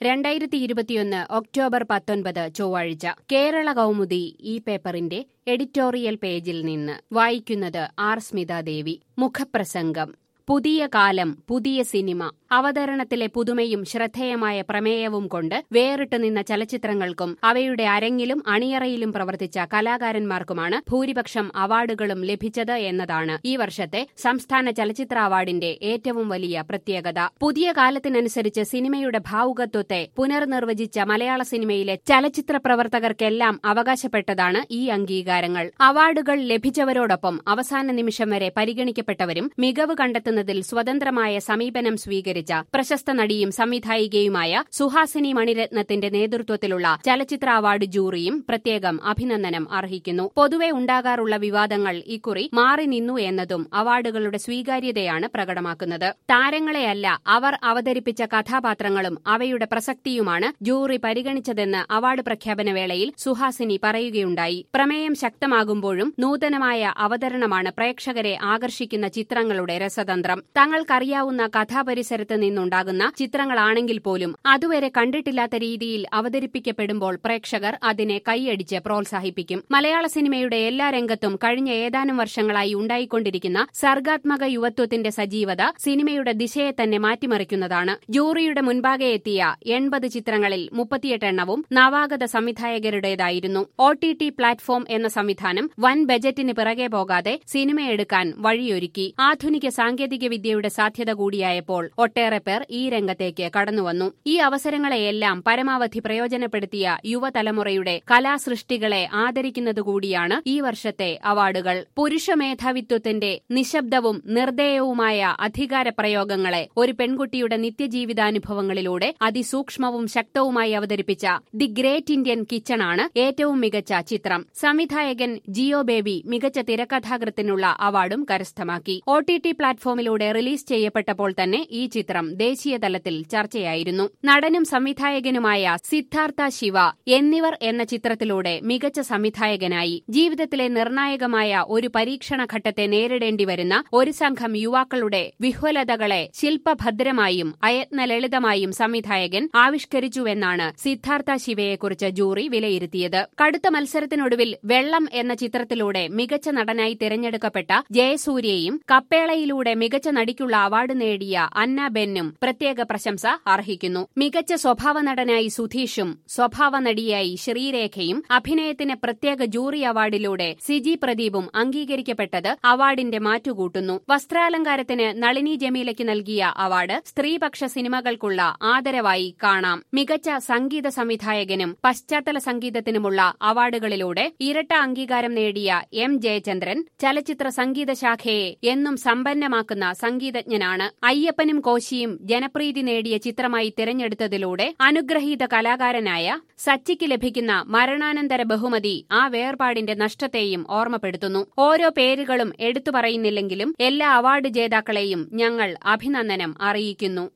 രണ്ടായിരത്തി ഇരുപത്തിയൊന്ന് ഒക്ടോബർ പത്തൊൻപത് ചൊവ്വാഴ്ച കേരള കൗമുദി ഈ പേപ്പറിന്റെ എഡിറ്റോറിയൽ പേജിൽ നിന്ന് വായിക്കുന്നത് ആർ സ്മിതാദേവി മുഖപ്രസംഗം പുതിയ കാലം പുതിയ സിനിമ അവതരണത്തിലെ പുതുമയും ശ്രദ്ധേയമായ പ്രമേയവും കൊണ്ട് വേറിട്ട് നിന്ന ചലച്ചിത്രങ്ങൾക്കും അവയുടെ അരങ്ങിലും അണിയറയിലും പ്രവർത്തിച്ച കലാകാരന്മാർക്കുമാണ് ഭൂരിപക്ഷം അവാർഡുകളും ലഭിച്ചത് എന്നതാണ് ഈ വർഷത്തെ സംസ്ഥാന ചലച്ചിത്ര അവാർഡിന്റെ ഏറ്റവും വലിയ പ്രത്യേകത പുതിയ കാലത്തിനനുസരിച്ച് സിനിമയുടെ ഭാവുകത്വത്തെ പുനർനിർവചിച്ച മലയാള സിനിമയിലെ ചലച്ചിത്ര പ്രവർത്തകർക്കെല്ലാം അവകാശപ്പെട്ടതാണ് ഈ അംഗീകാരങ്ങൾ അവാർഡുകൾ ലഭിച്ചവരോടൊപ്പം അവസാന നിമിഷം വരെ പരിഗണിക്കപ്പെട്ടവരും മികവ് കണ്ടെത്തുന്നതിൽ സ്വതന്ത്രമായ സമീപനം സ്വീകരിച്ച പ്രശസ്ത നടിയും സംവിധായികയുമായ സുഹാസിനി മണിരത്നത്തിന്റെ നേതൃത്വത്തിലുള്ള ചലച്ചിത്ര അവാർഡ് ജൂറിയും പ്രത്യേകം അഭിനന്ദനം അർഹിക്കുന്നു പൊതുവെ ഉണ്ടാകാറുള്ള വിവാദങ്ങൾ ഇക്കുറി മാറി നിന്നു എന്നതും അവാർഡുകളുടെ സ്വീകാര്യതയാണ് പ്രകടമാക്കുന്നത് താരങ്ങളെയല്ല അവർ അവതരിപ്പിച്ച കഥാപാത്രങ്ങളും അവയുടെ പ്രസക്തിയുമാണ് ജൂറി പരിഗണിച്ചതെന്ന് അവാർഡ് പ്രഖ്യാപന വേളയിൽ സുഹാസിനി പറയുകയുണ്ടായി പ്രമേയം ശക്തമാകുമ്പോഴും നൂതനമായ അവതരണമാണ് പ്രേക്ഷകരെ ആകർഷിക്കുന്ന ചിത്രങ്ങളുടെ രസതന്ത്രം തങ്ങൾക്കറിയാവുന്ന കഥാപരിസരത്ത് നിന്നുണ്ടാകുന്ന ചിത്രങ്ങളാണെങ്കിൽ പോലും അതുവരെ കണ്ടിട്ടില്ലാത്ത രീതിയിൽ അവതരിപ്പിക്കപ്പെടുമ്പോൾ പ്രേക്ഷകർ അതിനെ കൈയടിച്ച് പ്രോത്സാഹിപ്പിക്കും മലയാള സിനിമയുടെ എല്ലാ രംഗത്തും കഴിഞ്ഞ ഏതാനും വർഷങ്ങളായി ഉണ്ടായിക്കൊണ്ടിരിക്കുന്ന സർഗാത്മക യുവത്വത്തിന്റെ സജീവത സിനിമയുടെ ദിശയെ തന്നെ മാറ്റിമറിക്കുന്നതാണ് ജൂറിയുടെ മുൻപാകെ എത്തിയ എൺപത് ചിത്രങ്ങളിൽ മുപ്പത്തിയെട്ട് എണ്ണവും നവാഗത സംവിധായകരുടേതായിരുന്നു ഒ ടി ടി പ്ലാറ്റ്ഫോം എന്ന സംവിധാനം വൻ ബജറ്റിന് പിറകെ പോകാതെ സിനിമയെടുക്കാൻ വഴിയൊരുക്കി ആധുനിക സാങ്കേതിക വിദ്യയുടെ സാധ്യത കൂടിയായപ്പോൾ ഒട്ടേറെ പേർ ഈ രംഗത്തേക്ക് കടന്നുവന്നു ഈ അവസരങ്ങളെയെല്ലാം പരമാവധി പ്രയോജനപ്പെടുത്തിയ യുവതലമുറയുടെ കലാസൃഷ്ടികളെ ആദരിക്കുന്നതുകൂടിയാണ് ഈ വർഷത്തെ അവാർഡുകൾ പുരുഷ മേധാവിത്വത്തിന്റെ നിശബ്ദവും നിർദ്ദയവുമായ അധികാര പ്രയോഗങ്ങളെ ഒരു പെൺകുട്ടിയുടെ നിത്യജീവിതാനുഭവങ്ങളിലൂടെ അതിസൂക്ഷ്മവും ശക്തവുമായി അവതരിപ്പിച്ച ദി ഗ്രേറ്റ് ഇന്ത്യൻ കിച്ചണാണ് ഏറ്റവും മികച്ച ചിത്രം സംവിധായകൻ ജിയോ ബേബി മികച്ച തിരക്കഥാകൃത്തിനുള്ള അവാർഡും കരസ്ഥമാക്കി ഒ ടി ടി പ്ലാറ്റ്ഫോമിലൂടെ റിലീസ് ചെയ്യപ്പെട്ടപ്പോൾ തന്നെ ഈ ചിത്രം ദേശീയ തലത്തിൽ ചർച്ചയായിരുന്നു നടനും സംവിധായകനുമായ സിദ്ധാർത്ഥ ശിവ എന്നിവർ എന്ന ചിത്രത്തിലൂടെ മികച്ച സംവിധായകനായി ജീവിതത്തിലെ നിർണായകമായ ഒരു പരീക്ഷണ ഘട്ടത്തെ നേരിടേണ്ടി വരുന്ന ഒരു സംഘം യുവാക്കളുടെ വിഹ്വലതകളെ ശില്പഭദ്രമായും അയത്നലളിതമായും സംവിധായകൻ ആവിഷ്കരിച്ചുവെന്നാണ് സിദ്ധാർത്ഥ ശിവയെക്കുറിച്ച് ജൂറി വിലയിരുത്തിയത് കടുത്ത മത്സരത്തിനൊടുവിൽ വെള്ളം എന്ന ചിത്രത്തിലൂടെ മികച്ച നടനായി തിരഞ്ഞെടുക്കപ്പെട്ട ജയസൂര്യയും കപ്പേളയിലൂടെ മികച്ച നടിക്കുള്ള അവാർഡ് നേടിയ അന്ന ബെന്നും പ്രത്യേക പ്രശംസ അർഹിക്കുന്നു മികച്ച സ്വഭാവ നടനായി സുധീഷും സ്വഭാവ നടിയായി ശ്രീരേഖയും അഭിനയത്തിന് പ്രത്യേക ജൂറി അവാർഡിലൂടെ സിജി പ്രദീപും അംഗീകരിക്കപ്പെട്ടത് അവാർഡിന്റെ മാറ്റുകൂട്ടുന്നു വസ്ത്രാലങ്കാരത്തിന് നളിനി ജമീലയ്ക്ക് നൽകിയ അവാർഡ് സ്ത്രീപക്ഷ സിനിമകൾക്കുള്ള ആദരവായി കാണാം മികച്ച സംഗീത സംവിധായകനും പശ്ചാത്തല സംഗീതത്തിനുമുള്ള അവാർഡുകളിലൂടെ ഇരട്ട അംഗീകാരം നേടിയ എം ജയചന്ദ്രൻ ചലച്ചിത്ര സംഗീത ശാഖയെ എന്നും സമ്പന്നമാക്കുന്ന സംഗീതജ്ഞനാണ് അയ്യപ്പനും കോശിയും ജനപ്രീതി നേടിയ ചിത്രമായി തിരഞ്ഞെടുത്തതിലൂടെ അനുഗ്രഹീത കലാകാരനായ സച്ചിക്ക് ലഭിക്കുന്ന മരണാനന്തര ബഹുമതി ആ വേർപാടിന്റെ നഷ്ടത്തെയും ഓർമ്മപ്പെടുത്തുന്നു ഓരോ പേരുകളും എടുത്തു പറയുന്നില്ലെങ്കിലും എല്ലാ അവാർഡ് ജേതാക്കളെയും ഞങ്ങൾ അഭിനന്ദനം അറിയിക്കുന്നു